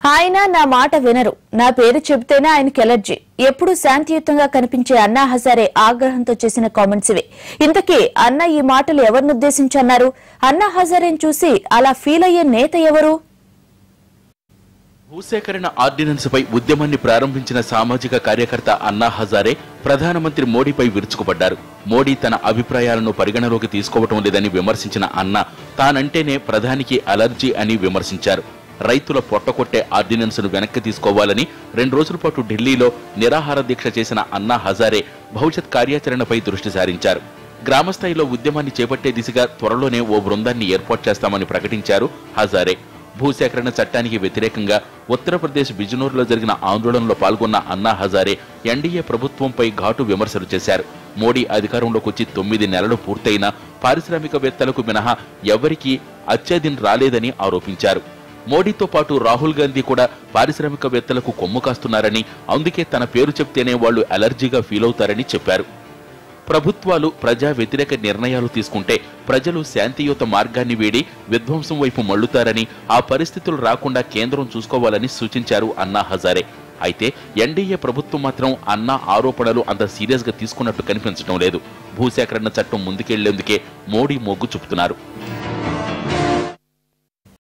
ఆయన నా మాట వినరు నా పేరు చెబితేనే ఆయనకి ఎలర్జీ ఎప్పుడు శాంతియుతంగా కనిపించే అన్నా హజారే ఆగ్రహంతో చేసిన కామెంట్స్ ఇవే ఇంతకీ అన్న ఈ మాటలు ఎవరినుద్దేశించి అన్నారు అన్నా హజారేని చూసి అలా ఫీల్ అయ్యే నేత ఎవరు భూసేకరణ ఆర్డినెన్స్ పై ఉద్యమాన్ని ప్రారంభించిన సామాజిక కార్యకర్త అన్నా హజారే ప్రధానమంత్రి మోడీపై విరుచుకుపడ్డారు మోడీ తన అభిప్రాయాలను పరిగణలోకి తీసుకోవటం లేదని విమర్శించిన అన్నా తానంటేనే ప్రధానికి అలర్జీ అని విమర్శించారు రైతుల పొట్టకొట్టే ఆర్డినెన్స్ ను వెనక్కి తీసుకోవాలని రెండు రోజుల పాటు ఢిల్లీలో నిరాహార దీక్ష చేసిన అన్నా హజారే భవిష్యత్ కార్యాచరణపై దృష్టి సారించారు గ్రామస్థాయిలో ఉద్యమాన్ని చేపట్టే దిశగా త్వరలోనే ఓ బృందాన్ని ఏర్పాటు చేస్తామని ప్రకటించారు హజారే భూసేకరణ చట్టానికి వ్యతిరేకంగా ఉత్తరప్రదేశ్ బిజనూరులో జరిగిన ఆందోళనలో పాల్గొన్న అన్నా హజారే ఎన్డీఏ ప్రభుత్వంపై ఘాటు విమర్శలు చేశారు మోడీ అధికారంలోకి వచ్చి తొమ్మిది నెలలు పూర్తయినా పారిశ్రామికవేత్తలకు మినహా ఎవరికీ అత్యధిన్ రాలేదని ఆరోపించారు మోడీతో పాటు రాహుల్ గాంధీ కూడా పారిశ్రామికవేత్తలకు కొమ్ము కాస్తున్నారని అందుకే తన పేరు చెప్తేనే వాళ్లు అలర్జీగా ఫీల్ అవుతారని చెప్పారు ప్రభుత్వాలు ప్రజా వ్యతిరేక నిర్ణయాలు తీసుకుంటే ప్రజలు శాంతియుత మార్గాన్ని వీడి విధ్వంసం వైపు మళ్లుతారని ఆ పరిస్థితులు రాకుండా కేంద్రం చూసుకోవాలని సూచించారు అన్నా హజారే అయితే ఎన్డీఏ ప్రభుత్వం మాత్రం అన్నా ఆరోపణలు అంత సీరియస్ గా తీసుకున్నట్టు కనిపించడం లేదు భూసేకరణ చట్టం ముందుకెళ్లేందుకే మోడీ మొగ్గు చూపుతున్నారు